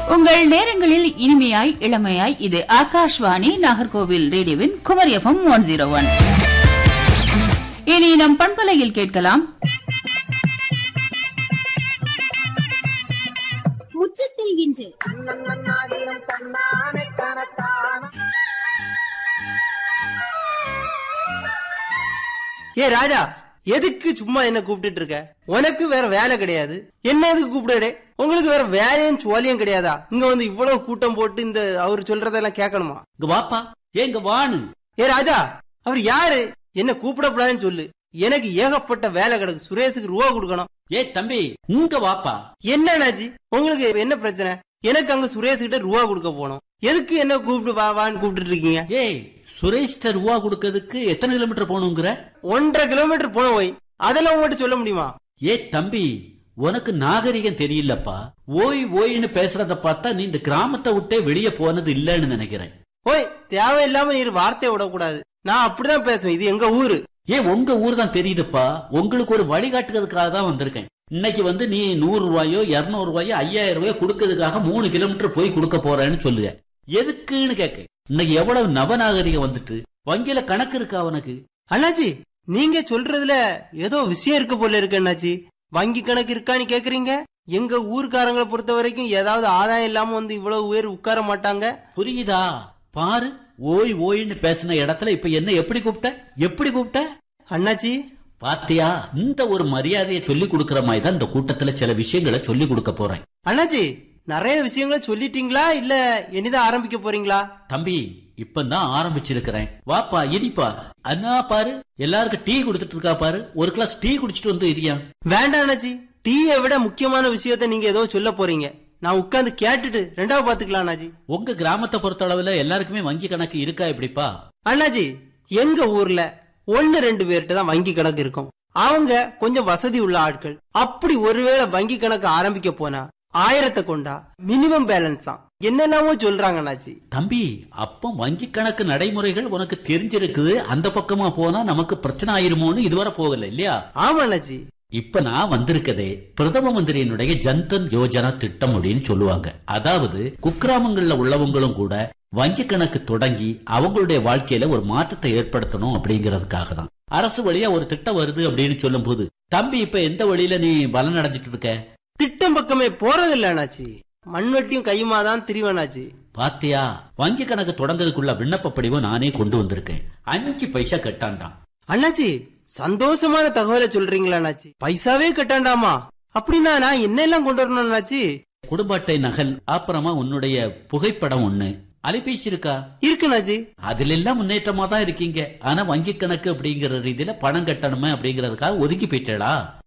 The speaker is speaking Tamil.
உங்கள் நேரங்களில் இனிமையாய் இளமையாய் இது ஆகாஷ்வாணி நாகர்கோவில் ரேடியோவின் Kumari FM one zero one இனி நம் பண்பலையில் கேட்கலாம் முற்றத்தில் இன்று ஏ ராஜா எதுக்கு சும்மா என்ன கூப்பிட்டுட்டு இருக்க உனக்கு வேற வேலை கிடையாது என்ன எதுக்கு கூப்பிடுறே உங்களுக்கு வேற வேலையும் சோழியும் கிடையாதா இங்க வந்து இவ்வளவு கூட்டம் போட்டு இந்த அவர் சொல்றதெல்லாம் கேட்கணுமா இங்க வாப்பா ஏங்க வாணு ஏ ராஜா அவர் யாரு என்ன கூப்பிடக்கூடாதுன்னு சொல்லு எனக்கு ஏகப்பட்ட வேலை கிடக்கு சுரேஷுக்கு ரூபா கொடுக்கணும் ஏ தம்பி இங்க வாப்பா என்ன அண்ணாச்சி உங்களுக்கு என்ன பிரச்சனை எனக்கு அங்க சுரேஷ் கிட்ட ரூபா கொடுக்க போனோம் எதுக்கு என்ன கூப்பிட்டு வா வான்னு கூப்பிட்டு இருக்கீங்க ஏய் சுரேஷ்ட ரூபா கொடுக்கறதுக்கு எத்தனை கிலோமீட்டர் போகணுங்கிற ஒன்றரை கிலோமீட்டர் போன போய் அதெல்லாம் உங்கள்கிட்ட சொல்ல முடியுமா ஏ தம்பி உனக்கு நாகரிகம் தெரியலப்பா ஓய் ஓய்னு பேசுறத பார்த்தா நீ இந்த கிராமத்தை விட்டே வெளியே போனது இல்லைன்னு நினைக்கிறேன் ஓய் தேவையில்லாம நீர் வார்த்தையை விடக்கூடாது நான் அப்படிதான் பேசுவேன் இது எங்க ஊரு ஏன் உங்க ஊர் தான் தெரியுதுப்பா உங்களுக்கு ஒரு வழிகாட்டுறதுக்காக தான் வந்திருக்கேன் இன்னைக்கு வந்து நீ நூறு ரூபாயோ இருநூறு ரூபாயோ ஐயாயிரம் ரூபாயோ கொடுக்கறதுக்காக மூணு கிலோமீட்டர் போய் கொடுக்க போறேன்னு சொல்லுங்க எதுக்குன்னு கேட்க இன்னைக்கு எவ்வளவு நவநாகரிகம் வந்துட்டு வங்கியில கணக்கு இருக்கா அவனுக்கு அண்ணாச்சி நீங்க சொல்றதுல ஏதோ விஷயம் இருக்கு போல இருக்கு அண்ணாச்சி வங்கி கணக்கு இருக்கான்னு கேக்குறீங்க எங்க ஊர்க்காரங்களை பொறுத்த வரைக்கும் ஏதாவது ஆதாயம் இல்லாம வந்து இவ்வளவு உயர் உட்கார மாட்டாங்க புரியுதா பாரு ஓய் ஓய்னு பேசின இடத்துல இப்ப என்ன எப்படி கூப்பிட்ட எப்படி கூப்பிட்ட அண்ணாச்சி பாத்தியா இந்த ஒரு மரியாதையை சொல்லி கொடுக்கற மாதிரி தான் இந்த கூட்டத்துல சில விஷயங்களை சொல்லி கொடுக்க போறேன் அண்ணாச்சி நிறைய விஷயங்களை சொல்லிட்டீங்களா இல்ல இனிதான் ஆரம்பிக்க போறீங்களா தம்பி இப்பதான் ஆரம்பிச்சிருக்கிறேன் வாப்பா இனிப்பா அண்ணா பாரு எல்லாருக்கும் டீ கொடுத்துட்டு இருக்கா பாரு ஒரு கிளாஸ் டீ குடிச்சிட்டு வந்து இரியா வேண்டாம் அண்ணாச்சி டீயை விட முக்கியமான விஷயத்த நீங்க ஏதோ சொல்ல போறீங்க நான் உட்கார்ந்து கேட்டுட்டு ரெண்டாவது பாத்துக்கலாம் அண்ணாச்சி உங்க கிராமத்தை பொறுத்த அளவுல எல்லாருக்குமே வங்கி கணக்கு இருக்கா எப்படிப்பா அண்ணாச்சி எங்க ஊர்ல ஒன்னு ரெண்டு பேர்கிட்ட தான் வங்கி கணக்கு இருக்கும் அவங்க கொஞ்சம் வசதி உள்ள ஆட்கள் அப்படி ஒருவேளை வங்கி கணக்கு ஆரம்பிக்க போனா ஆயிரத்தை கொண்டா மினிமம் பேலன்ஸ் தான் என்னெல்லாமோ சொல்றாங்க அண்ணாச்சி தம்பி அப்போ வங்கி கணக்கு நடைமுறைகள் உனக்கு தெரிஞ்சிருக்குது அந்த பக்கமா போனா நமக்கு பிரச்சனை ஆயிருமோன்னு இதுவரை போகல இல்லையா ஆமா அண்ணாச்சி இப்ப நான் வந்திருக்கதே பிரதம மந்திரியினுடைய ஜன்தன் யோஜனா திட்டம் அப்படின்னு சொல்லுவாங்க அதாவது குக்கிராமங்கள்ல உள்ளவங்களும் கூட வங்கி கணக்கு தொடங்கி அவங்களுடைய வாழ்க்கையில ஒரு மாற்றத்தை ஏற்படுத்தணும் அப்படிங்கறதுக்காக தான் அரசு வழியா ஒரு திட்டம் வருது அப்படின்னு சொல்லும் போது தம்பி இப்ப எந்த வழியில நீ பலன் அடைஞ்சிட்டு இருக்க திட்டம் பக்கமே போறதில்ல அண்ணாச்சி மண்வெட்டியும் கையுமா தான் திரிவனாச்சி பாத்தியா வங்கி கணக்கு தொடங்குறதுக்குள்ள விண்ணப்ப படிவம் நானே கொண்டு வந்திருக்கேன் அஞ்சு பைசா கட்டாண்டாம் அண்ணாச்சி சந்தோஷமான தகவலை சொல்றீங்களா அண்ணாச்சி பைசாவே கட்டாண்டாமா அப்படின்னா நான் என்னெல்லாம் கொண்டு வரணும் அண்ணாச்சி குடும்ப அட்டை நகல் அப்புறமா உன்னுடைய புகைப்படம் ஒண்ணு அலைபேசி இருக்கா இருக்கு அண்ணாச்சி அதுல எல்லாம் முன்னேற்றமா தான் இருக்கீங்க ஆனா வங்கி கணக்கு அப்படிங்கிற ரீதியில பணம் கட்டணுமே அப்படிங்கறதுக்காக ஒதுக்கி போயிட்டடா